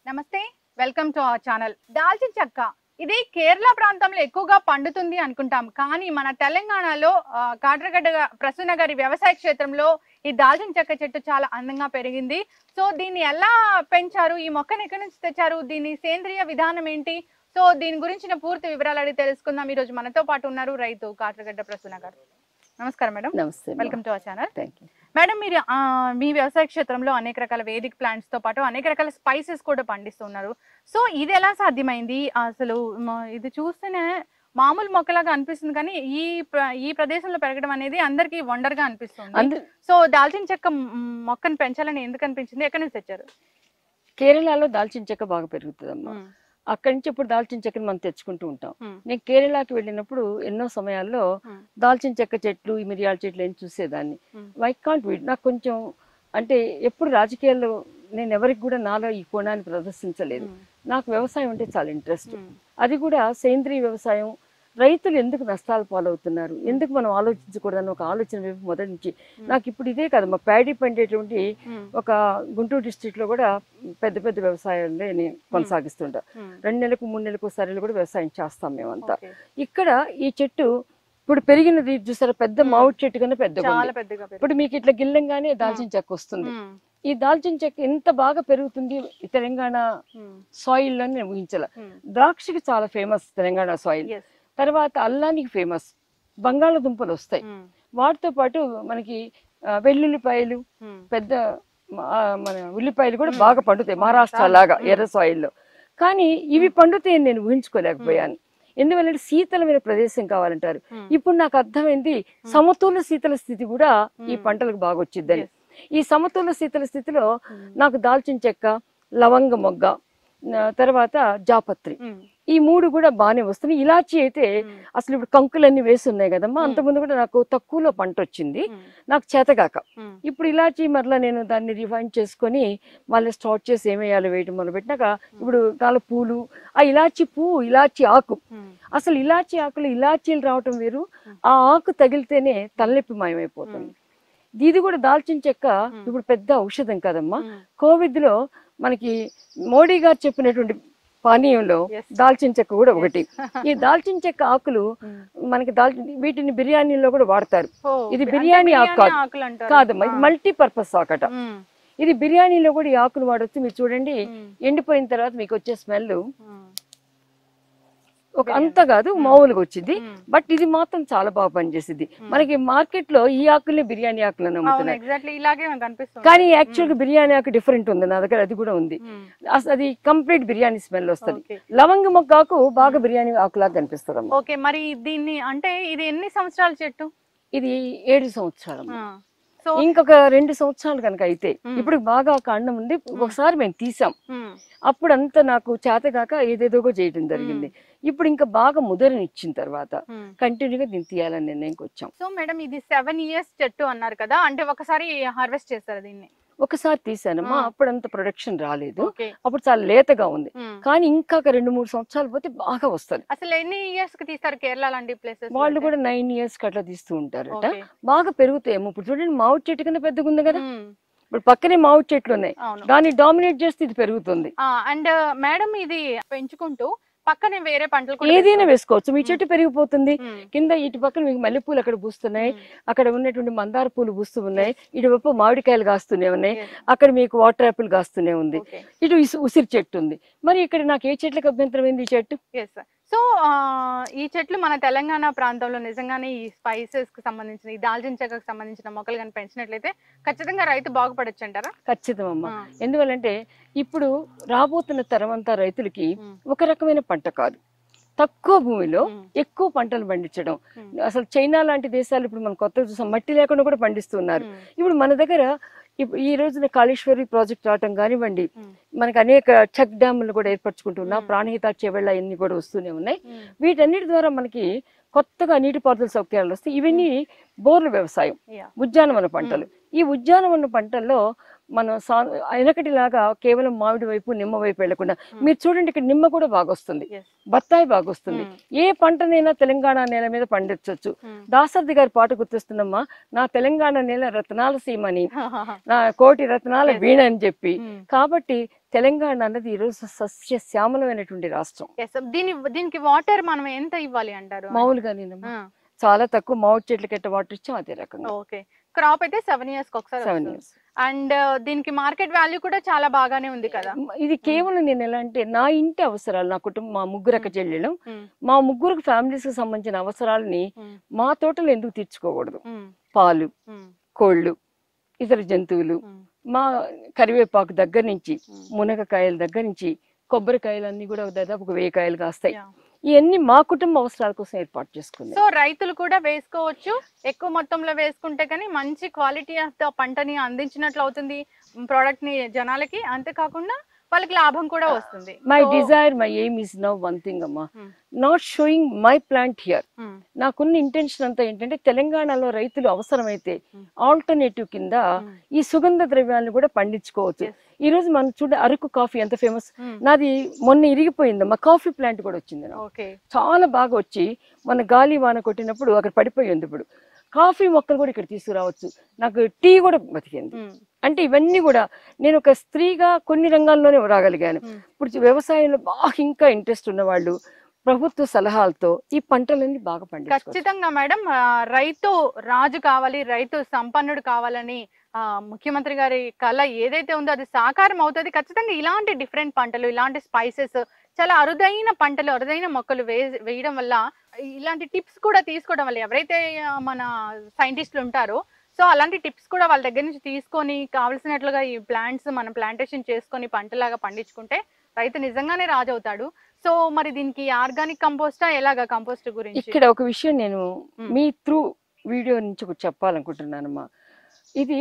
నమస్తే welcome to our channel దాల్చిన చెక్క ఇది కేరళ ప్రాంతంలో ఎక్కువగా పండుతుంది అనుకుంటాం కానీ మన తెలంగాణలో ఆ, కాట్రగడ్డ ప్రసన్న గారి వ్యవసాయ క్షేత్రంలో ఈ దాల్చిన చెక్క చెట్టు చాలా అందంగా పెరిగింది సో దీన్ని ఎలా పెంచారు ఈ మొక్కను ఎక్కడి నుంచి తెచ్చారు దీని సేంద్రియ విధానం ఏంటి సో దీని గురించిన పూర్తి వివరాలు అడిగి తెలుసుకుందాం ఈ రోజు మనతో పాటు ఉన్నారు రైతు కాట్రగడ్డ ప్రసన్న గారు నమస్కారం మేడం నమస్తే welcome to our channel thank you madam మీరు ఆ, మీ వ్యవసాయ క్షేత్రంలో అనేక రకాల వేదిక్ ప్లాంట్స్ తో పాటు అనేక రకాల స్పైసెస్ కూడా పండిస్తున్నారు సో ఇది ఎలా సాధ్యమైంది అసలు మ- ఇది చూస్తేనే మామూలు మొక్కలాగా అనిపిస్తుంది కానీ ఈ ప్ర- ఈ ప్రదేశంలో పెరగడం అనేది అందరికి వండర్ గా అనిపిస్తుంది అందు సో దాల్చిన చెక్క మ్, మొక్కను పెంచాలని ఎందుకు అనిపించింది ఎక్కడి నుంచి తెచ్చారు కేరళలో దాల్చిన చెక్క బాగా పెరుగుతుందమ్మా మ్, అక్కడి నుంచి ఇప్పుడు దాల్చిన చెక్కని మనం తెచ్చుకుంటూ ఉంటాం మ్, నేను కేరళకి వెళ్ళినప్పుడు ఎన్నో సమయాల్లో మ్, దాల్చిన చెక్క చెట్లు ఈ మిరియాల చెట్లు ఏం చూసేదాన్ని మ్, వై కాంట్ వీడ్ నాకు కొంచెం అంటే ఎప్పుడు రాజకీయాల్లో నేను ఎవరికి కూడా నాలో ఈ కోణాన్ని ప్రదర్శించలేదు మ్, నాకు వ్యవసాయం అంటే చాలా ఇంట్రెస్ట్ మ్, అది కూడా సేంద్రీయ వ్యవసాయం రైతులు ఎందుకు నష్టాలు పాలవుతున్నారు ఎందుకు మనం ఆలోచించకూడదని ఒక ఆలోచన వైపు మొదటి నుంచి నాకు ఇప్పుడు ఇదే కదా మా ప్యాడీ పండేటువంటి మ్, ఒక గుంటూరు డిస్ట్రిక్ట్ లో కూడా పెద్ద పెద్ద వ్యవసాయాలే నేను కొనసాగిస్తుంటా మ్, రెండు నెలలకు మూడు నెలలకు సరైన కూడా వ్యవసాయం చేస్తాం మేమంతా ఓకే. ఇక్కడ ఈ చెట్టు ఇప్పుడు పెరిగినది చూసారా పెద్ద మామిడి చెట్టు కన్నా పెద్దగా చాలా ఉంది. పెద్దగా పెరిగింది. ఇప్పుడు మీకు ఇట్లా గిల్లంగానే దాల్చిన చెక్క వస్తుంది మ్, ఈ దాల్చిన చెక్క ఎంత బాగా పెరుగుతుంది ఈ తెలంగాణ మ్, సాయిల్ అని నేను ఊహించాల మ్, ద్రాక్షకి చాలా ఫేమస్ తెలంగాణ సాయిల్ yes, తర్వాత అల్లానికి ఫేమస్ బంగాళదుంపలు వస్తాయి మ్, వాటితో పాటు మనకి ఆ, వెల్లుల్లిపాయలు మ్, పెద్ద మ- ఆ, మన ఉల్లిపాయలు కూడా బాగా పండుతాయి మహారాష్ట్ర లాగా ఎర్ర సాయిల్లో కానీ ఇవి పండుతాయని నేను ఊహించుకోలేకపోయాను ఎందువల్లంటే శీతలమైన ప్రదేశం కావాలంటారు మ్, ఇప్పుడు నాకు అర్థమైంది సమతుల శీతల స్థితి కూడా ఈ మ్. పంటలకు బాగా వచ్చిద్దని Yes. ఈ సమతుల శీతల స్థితిలో మ్, నాకు దాల్చిన చెక్క లవంగ మొగ్గ ఆ, తర్వాత జాపత్రి మ్, ఈ మూడు కూడా బాగానే వస్తున్నాయి ఇలాచి అయితే మ్, అసలు ఇప్పుడు కంకులన్నీ వేసి ఉన్నాయి కదమ్మా మ్. అంతకుముందు కూడా నాకు తక్కువలో పంట వచ్చింది మ్, నాకు చేతగాక మ్, ఇప్పుడు ఇలాచి మరలా నేను దాన్ని రిఫైన్ చేసుకొని మళ్ళీ స్టార్ట్ చేసి ఏమేయాలో వేయడం మొదలు పెట్టినాక ఇప్పుడు కాల పూలు ఆ ఇలాచి పువ్వు ఇలాచి ఆకు మ్, అసలు ఇలాచి ఆకులు ఇలాచీలు రావటం వేరు ఆ ఆకు తగిలితేనే తలనొప్పి మాయమైపోతుంది ఇది కూడా దాల్చిన చెక్క ఇప్పుడు పెద్ద ఔషధం కదమ్మా మ్, కోవిడ్ లో మనకి మోడీ గారు చెప్పినటువంటి పానీయంలో Yes. దాల్చిన చెక్క కూడా ఒకటి ఈ దాల్చిన చెక్క ఆకులు మ్. మనకి దాల్చిన వీటిని బిర్యానీలో కూడా వాడతారు ఓ, ఇది అంటే బిర్యానీ ఆకు కాదు. ఆకులు అంటారు. కాదమ్మా ఇది ఆ. మల్టీ పర్పస్ ఆకట మ్, ఇది బిర్యానీలో కూడా ఈ ఆకులు వాడొచ్చు మీరు చూడండి మ్, ఎండిపోయిన తర్వాత మీకు వచ్చే స్మెల్ మ్, ఒక అంత కాదు మామూలుగా వచ్చింది మ్. బట్ ఇది మాత్రం చాలా బాగా పనిచేసింది మనకి మార్కెట్ లో ఈ ఆకుల్ని బిర్యానీ ఆకులను అవును అమ్ముతున్నారు ఎగ్జాక్ట్లీ ఇలాగే నాకు కనిపిస్తుంది కానీ యాక్చువల్ గా బిర్యానీ ఆకు డిఫరెంట్ ఉంది నా దగ్గర అది కూడా ఉంది మ్, అసలు అది కంప్లీట్ బిర్యానీ స్మెల్ వస్తుంది ఓకే. లవంగ మొక్క ఆకు బాగా బిర్యానీ ఆకులాగా కనిపిస్తుంది అమ్మ ఓకే మరి దీన్ని అంటే ఇది ఎన్ని సంవత్సరాల చెట్టు ఇది ఏడు సంవత్సరాలు ఆ, సో ఇంకొక రెండు సంవత్సరాలు కనుక అయితే మ్మ్. ఇప్పుడు బాగా కాండం ఉంది ఒకసారి మేము తీసాం మ్, అప్పుడు అంతా నాకు చేతగాక ఏదేదోగో చేయడం జరిగింది ఇప్పుడు ఇంకా బాగా ముదరని ఇచ్చిన తర్వాత మ్. కంటిన్యూగా దీన్ని తీయాలని నిర్ణయంకి వచ్చాం సో మేడం ఇది సెవెన్ ఇయర్స్ చెట్టు అన్నారు కదా అంటే ఒకసారి హార్వెస్ట్ చేస్తారు దీన్ని ఒకసారి తీసానమ్మా ఆ. అప్పుడు అంత ప్రొడక్షన్ రాలేదు ఓకే అప్పుడు చాలా లేతగా ఉంది మ్. కానీ ఇంకా ఒక రెండు మూడు సంవత్సరాలు పోతే బాగా వస్తుంది అసలు ఎన్ని ఇయర్స్ కి తీస్తారు కేరళ లాంటి ప్లేసెస్ వాళ్ళు కూడా నైన్ ఇయర్స్ కి అట్లా తీస్తూ ఉంటారట ఓకే బాగా పెరుగుతాయేమో ఇప్పుడు చూడండి మామిడి చెట్టు కింద పెద్దగా ఉంది కదా మ్, ఇప్పుడు పక్కనే మామిడి చెట్లు ఉన్నాయి అవును దాన్ని డామినేట్ చేస్తే ఇది పెరుగుతుంది అండ్ మేడం ఇది పెంచుకుంటూ పక్కనే వేరే పంటలు కూడా ఏదైనా వేసుకోవచ్చు మీ చెట్టు పెరిగిపోతుంది మ్, కింద ఇటు పక్కన మీకు మల్లెపూలు అక్కడ పూస్తున్నాయి మ్, అక్కడ ఉన్నటువంటి మందార పూలు పూస్తూ ఉన్నాయి ఇటువైపు మామిడికాయలు కాస్తూనే ఉన్నాయి yes, అక్కడ మీకు వాటర్ యాపిల్ కాస్తూనే ఉంది okay. ఇటు ఇసు- ఉసిరి చెట్టు ఉంది మరి ఇక్కడ నాకు ఏ చెట్లకు అభ్యంతరం ఏంది ఈ చెట్టు ఎస్ సో ఈ చెట్లు మన తెలంగాణ ప్రాంతంలో నిజంగానే ఈ స్పైసెస్ కి సంబంధించిన ఈ దాల్చిన చెక్కకు సంబంధించిన మొక్కలు కానీ పెంచినట్లయితే ఖచ్చితంగా రైతు బాగుపడొచ్చు అంటారా ఖచ్చితం అమ్మ ఆ, ఎందువల్లంటే ఇప్పుడు రాబోతున్న తరం అంతా రైతులకి ఉమ్, ఒక రకమైన పంట కాదు తక్కువ భూమిలో ఉమ్, ఎక్కువ పంటలు పండించడం ఉమ్, అసలు చైనా లాంటి దేశాలు ఇప్పుడు మనం కొత్త చూసాం మట్టి లేకుండా కూడా పండిస్తున్నారు ఉమ్, ఇప్పుడు మన దగ్గర ఇప్పు- ఈ రోజున కాళేశ్వరి ప్రాజెక్ట్ రావటం కానివ్వండి ఉమ్, మనకి అనేక చెక్ డ్యాములు కూడా ఏర్పరచుకుంటున్నాం మ్మ్. ప్రాణహిత చెవెళ్ళ ఇవన్నీ కూడా వస్తూనే ఉన్నాయి ఉమ్, వీటన్నిటి ద్వారా మనకి కొత్తగా నీటిపారుదల సౌకర్యాలు వస్తాయి ఇవన్నీ బోర్ల వ్యవసాయం yeah, ఉద్యానవన పంటలు ఈ ఉద్యానవన పంటల్లో మనం సా వెనకటిలాగా కేవలం మామిడి వైపు నిమ్మ వైపు వెళ్లకుండా మీరు చూడండి ఇక్కడ నిమ్మ కూడా బాగా వస్తుంది yes, బత్తాయి బాగా వస్తుంది ఉమ్, ఏ పంటనైనా తెలంగాణ నేల మీద పండించవచ్చు ఉమ్, దాసరథి గారి పాట గుర్తిస్తుందమ్మా నా తెలంగాణ నేల రత్నాల సీమని నా కోటి రత్నాల Yes. వీణ అని చెప్పి ఉమ్, కాబట్టి తెలంగాణ అన్నది ఈరోజు సస్య శ్యామలమైనటువంటి రాష్ట్రం Yes, దీని దీనికి వాటర్ మనం ఎంత ఇవ్వాలి అంటారు మామూలుగా నేను చాలా తక్కువ మామిడి చెట్లకి ఎట్ట వాటర్ ఇచ్చాం అదే రకంగా ఓకే క్రాప్ అయితే సెవెన్ ఇయర్స్ కి ఒకసారి సెవెన్ వస్తుంది. ఇయర్స్ అండ్ దీనికి మార్కెట్ వాల్యూ కూడా చాలా బాగానే ఉంది కదా ఇది కేవలం నేను ఎలా అంటే నా ఇంటి అవసరాలు నా కుటుంబం మా ముగ్గురు అక్క చెల్లెళ్ళం ఉమ్, మా ముగ్గురు ఫ్యామిలీస్ కి సంబంధించిన అవసరాలని ఉమ్, మా తోటలో ఎందుకు తీర్చుకోకూడదు ఉమ్, పాలు ఉమ్, కోళ్ళు ఇతర జంతువులు ఉమ్, మా కరివేపాకు దగ్గర నుంచి ఉమ్. మునగకాయల దగ్గర నుంచి కొబ్బరికాయలు అన్ని కూడా దాదాపు ఒక వెయ్యి కాయలు కాస్తాయి Yeah. ఇవన్నీ మా కుటుంబ అవసరాల కోసం ఏర్పాటు చేసుకుంది సో రైతులు కూడా వేసుకోవచ్చు ఎక్కువ మొత్తంలో వేసుకుంటే కానీ మంచి క్వాలిటీ ఆఫ్ ద పంటని అందించినట్లు అవుతుంది ప్రోడక్ట్ ని జనాలకి అంతేకాకుండా వాళ్ళకి లాభం కూడా వస్తుంది my So, desire my aim is no one thing అమ్మా Hmm. Not showing my plant here um, నాకున్న ఇంటెన్షన్ అంతా ఏంటంటే తెలంగాణలో రైతులు అవసరమైతే Hmm. ఆల్టర్నేటివ్ కింద Hmm. ఈ సుగంధ ద్రవ్యాలను కూడా పండించుకోవచ్చు Yes. ఈ రోజు మనం చూడ అరకు కాఫీ ఎంత ఫేమస్ ఉమ్, నాది మొన్న ఇరిగిపోయిందమ్మా కాఫీ ప్లాంట్ కూడా వచ్చింది నాకు ఓకే చాలా బాగా వచ్చి మన గాలి వాన కొట్టినప్పుడు అక్కడ పడిపోయింది ఇప్పుడు కాఫీ మొక్కలు కూడా ఇక్కడ తీసుకురావచ్చు నాకు టీ కూడా బతికింది ఉమ్, అంటే ఇవన్నీ కూడా నేను ఒక స్త్రీగా కొన్ని రంగాల్లోనే రాగలిగాను ఉమ్. ఇప్పుడు వ్యవసాయంలో బాగా ఇంకా ఇంట్రెస్ట్ ఉన్నవాళ్ళు ప్రభుత్వ సలహాలతో ఈ పంటలన్నీ బాగా పండించుకోవచ్చు ఖచ్చితంగా మేడం ఆ, రైతు రాజు కావాలి రైతు సంపన్నుడు కావాలని ఆ, ముఖ్యమంత్రి గారి కళ ఏదైతే ఉందో అది సాకారం అవుతుంది ఖచ్చితంగా ఇలాంటి డిఫరెంట్ పంటలు ఇలాంటి స్పైసెస్ చాలా అరుదైన పంటలు అరుదైన మొక్కలు వే వేయడం వల్ల ఇలాంటి టిప్స్ కూడా తీసుకోవడం వల్ల ఎవరైతే ఆ, మన సైంటిస్టులు ఉంటారో సో అలాంటి టిప్స్ కూడా వాళ్ళ దగ్గర నుంచి తీసుకొని కావలసినట్లుగా ఈ ప్లాంట్స్ మనం ప్లాంటేషన్ చేసుకొని పంటలాగా పండించుకుంటే రైతు నిజంగానే రాజు అవుతాడు సో మరి దీనికి ఆర్గానిక్ కంపోస్టా ఎలాగా కంపోస్ట్ గురించి ఇక్కడ ఒక విషయం నేను మ్. మీ త్రూ వీడియో నుంచి ఒకటి చెప్పాలనుకుంటున్నానమ్మా ఇది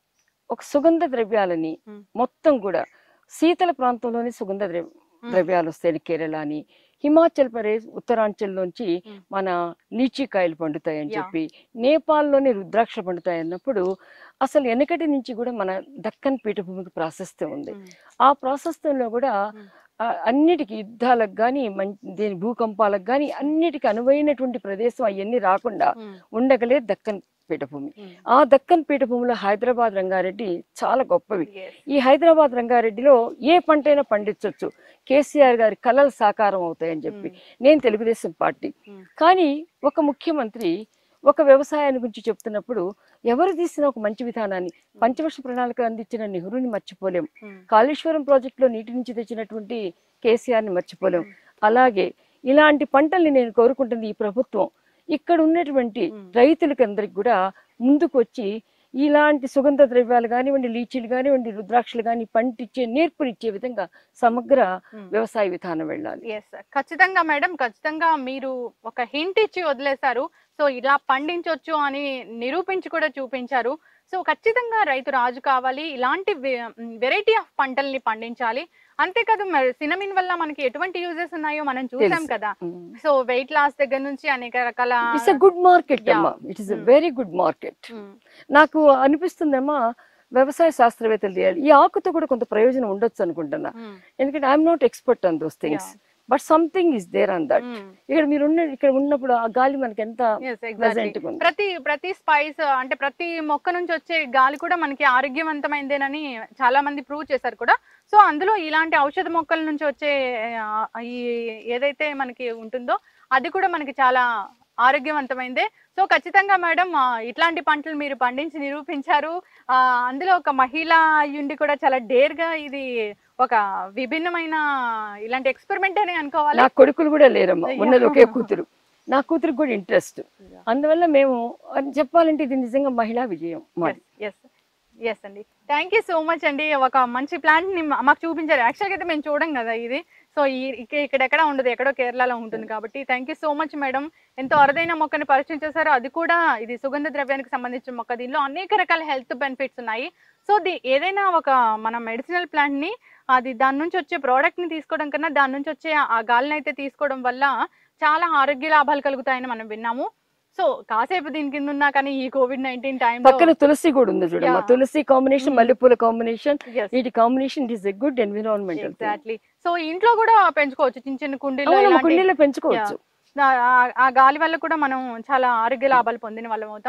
ఒక సుగంధ ద్రవ్యాలని మ్. మొత్తం కూడా శీతల ప్రాంతంలోనే సుగంధ ద్రవ్య మ్. ద్రవ్యాలు వస్తాయి కేరళ అని హిమాచల్ ప్రదేశ్ ఉత్తరాంచల్ నుంచి మ్. మన లీచీకాయలు పండుతాయని Yeah. చెప్పి నేపాల్లోనే రుద్రాక్ష పండుతాయి అన్నప్పుడు అసలు వెనకటి నుంచి కూడా మన దక్కన్ పీఠభూమికి ప్రాశస్త్యం ఉంది ఉమ్, ఆ ప్రాశస్త్యంలో కూడా మ్. ఆ, అన్నిటికీ యుద్ధాలకు కానీ దీని భూకంపాలకు కానీ అన్నిటికీ అనువైనటువంటి ప్రదేశం అవన్నీ రాకుండా ఉమ్, ఉండగలే దక్కన్ పీఠభూమి ఉమ్. ఆ దక్కన్ పీఠభూమిలో హైదరాబాద్ రంగారెడ్డి చాలా గొప్పవి Yes. ఈ హైదరాబాద్ రంగారెడ్డిలో ఏ పంటైనా పండించవచ్చు కేసీఆర్ గారి కళలు సాకారం అవుతాయని చెప్పి ఉమ్, నేను తెలుగుదేశం పార్టీ ఉమ్. కానీ ఒక ముఖ్యమంత్రి ఒక వ్యవసాయాన్ని గురించి చెప్తున్నప్పుడు ఎవరు తీసిన ఒక మంచి విధానాన్ని పంచవర్ష ప్రణాళిక అందించిన నెహ్రూని మర్చిపోలేం ఉమ్, కాళేశ్వరం ప్రాజెక్టులో నీటి నుంచి తెచ్చినటువంటి కేసీఆర్ని మర్చిపోలేం అలాగే ఇలాంటి పంటల్ని నేను కోరుకుంటుంది ఈ ప్రభుత్వం ఇక్కడ ఉన్నటువంటి మ్మ్. రైతులకి అందరికి కూడా ముందుకు వచ్చి ఇలాంటి సుగంధ ద్రవ్యాలు కానివ్వండి లీచీలు కానివ్వండి రుద్రాక్షలు కానీ పంటిచ్చే నేర్పునిచ్చే విధంగా సమగ్ర ఉమ్. వ్యవసాయ విధానం వెళ్ళాలి ఎస్ ఖచ్చితంగా మేడం ఖచ్చితంగా మీరు ఒక హింట్ ఇచ్చి వదిలేశారు సో ఇలా పండించవచ్చు అని నిరూపించి కూడా చూపించారు సో ఖచ్చితంగా రైతు రాజు కావాలి ఇలాంటి వెరైటీ ఆఫ్ పంటల్ని పండించాలి అంతేకాదు మరి సినమిన్ వల్ల మనకి ఎటువంటి యూజెస్ ఉన్నాయో మనం చూసాం తెలుసు. కదా సో వెయిట్ లాస్ దగ్గర నుంచి అనేక రకాల it's a good market Yeah. అమ్మా it is a Mm. Very good market um, నాకు అనిపిస్తుందమ్మా వ్యవసాయ శాస్త్రవేత్తలు చేయాలి ఈ ఆకుతో కూడా కొంత ప్రయోజనం ఉండొచ్చు అనుకుంటున్నా ఉమ్, ఎందుకంటే I'm not expert on those things but something is there on that um. ఇక్కడ మీరు ఉన్న ఇక్కడ ఉన్నప్పుడు ఆ గాలి మనకి ఎంత Yes, exactly. ప్లెజెంట్ గా ఉంది ప్రతి ప్రతి స్పైస్ అంటే ప్రతి మొక్క నుంచి వచ్చే గాలి కూడా మనకి ఆరోగ్యవంతమైందేనని చాలా మంది ప్రూవ్ చేశారు కూడా సో అందులో ఇలాంటి ఔషధ మొక్కల నుంచి వచ్చే ఆ, ఈ ఏదైతే మనకి ఉంటుందో అది కూడా మనకి చాలా ఆరోగ్యవంతమైందే సో ఖచ్చితంగా మేడం ఆ, ఇట్లాంటి పంటలు మీరు పండించి నిరూపించారు ఆ, అందులో ఒక మహిళ అయ్యుండి కూడా చాలా డేర్ గా ఇది ఒక విభిన్నమైన ఇలాంటి ఎక్స్పెరిమెంట్ అని అనుకోవాలి నా కొడుకులు కూడా లేరమ్మా అయ్యో. ఉన్నది ఒకే కూతురు నా కూతురికి కూడా ఇంట్రెస్ట్ అందువల్ల మేము అని చెప్పాలంటే ఇది నిజంగా మహిళా విజయం మాది ఎస్ ఎస్ అండి థ్యాంక్ యూ సో మచ్ అండి ఒక మంచి ప్లాంట్ ని మా- మాకు చూపించారు యాక్చువల్గా అయితే మేము చూడం కదా ఇది సో ఈ ఇక- ఇక్కడ ఎక్కడ ఉండదు ఎక్కడో కేరళలో ఉంటుంది కాబట్టి thank you so much madam ఎంతో అరుదైన మొక్కని పరిచయం చేశారు అది కూడా ఇది సుగంధ ద్రవ్యానికి సంబంధించిన మొక్క దీనిలో అనేక రకాల హెల్త్ బెనిఫిట్స్ ఉన్నాయి సో ది ఏదైనా ఒక మన మెడిసినల్ ప్లాంట్ ని అది దాని నుంచి వచ్చే ప్రోడక్ట్ ని తీసుకోవడం కన్నా దాని నుంచి వచ్చే ఆ గాలిని అయితే తీసుకోవడం వల్ల చాలా ఆరోగ్య లాభాలు కలుగుతాయని మనం విన్నాము సో కాసేపు దీని కింద ఉన్నా కానీ ఈ కోవిడ్ నైన్టీన్ టైంలో పక్కన తులసి కూడా ఉంది చూడమ్మా Yeah. Tulsi combination Mm. మల్లెపూల కాంబినేషన్ Yes. వీటి combination it is a good environment exactly so ఇంట్లో కూడా పెంచుకోవచ్చు చిన్న చిన్న కుండీలో ఇలాంటి- కుండీలో పెంచుకోవచ్చు ఆ- ఆ- ఆ గాలి వల్ల కూడా మనం చాలా ఆరోగ్య లాభాలు పొందిన వాళ్ళం అవుతాం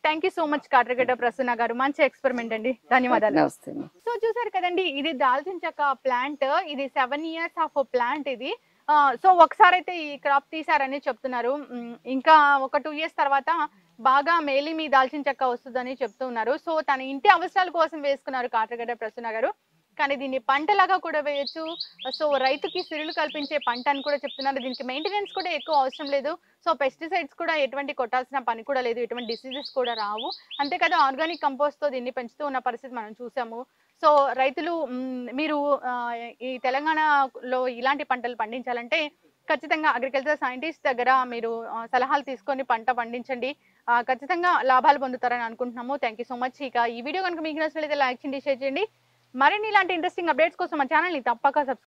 thank you so much Katragadda Prasanna గారు మంచి ఎక్స్పెరిమెంట్ అండి ధన్యవాదాలు నమస్తే అమ్మా. సో చూసారు కదండి ఇది దాల్చిన చెక్క ప్లాంట్ ఇది సెవెన్ ఇయర్స్ ఆఫ్ ప్లాంట్ ఇది ఆ, సో ఒకసారి అయితే ఈ క్రాప్ తీసారని చెప్తున్నారు మ్, ఇంకా ఒక టూ ఇయర్స్ తర్వాత బాగా మేలి మీ దాల్చిన చెక్క వస్తుందని చెప్తూ ఉన్నారు సో తన ఇంటి అవసరాల కోసం వేసుకున్నారు కాట్రగడ్డ ప్రసన్న గారు కానీ దీన్ని పంటలాగా కూడా వేయొచ్చు సో రైతుకి సిరులు కల్పించే పంట అని కూడా చెప్తున్నారు దీనికి మెయింటెనెన్స్ కూడా ఎక్కువ అవసరం లేదు సో పెస్టిసైడ్స్ కూడా ఎటువంటి కొట్టాల్సిన పని కూడా లేదు ఎటువంటి డిసీజెస్ కూడా రావు అంతే కదా ఆర్గానిక్ కంపోస్ట్ తో దీన్ని పెంచుతూ ఉన్న పరిస్థితి మనం చూసాము సో రైతులు మ్, మీరు ఆ, ఈ తెలంగాణలో ఇలాంటి పంటలు పండించాలంటే ఖచ్చితంగా అగ్రికల్చర్ సైంటిస్ట్ దగ్గర మీరు ఆ, సలహాలు తీసుకొని పంట పండించండి ఆ, ఖచ్చితంగా లాభాలు పొందుతారని అనుకుంటున్నాము థ్యాంక్ యూ సో మచ్ ఇక ఈ వీడియో కనుక మీకు నచ్చినట్లయితే లైక్ చేయండి షేర్ చేయండి మరిన్ని ఇలాంటి ఇంట్రెస్టింగ్ అప్డేట్స్ కోసం మా ఛానల్ని తప్పక సబ్స్క్రైబ్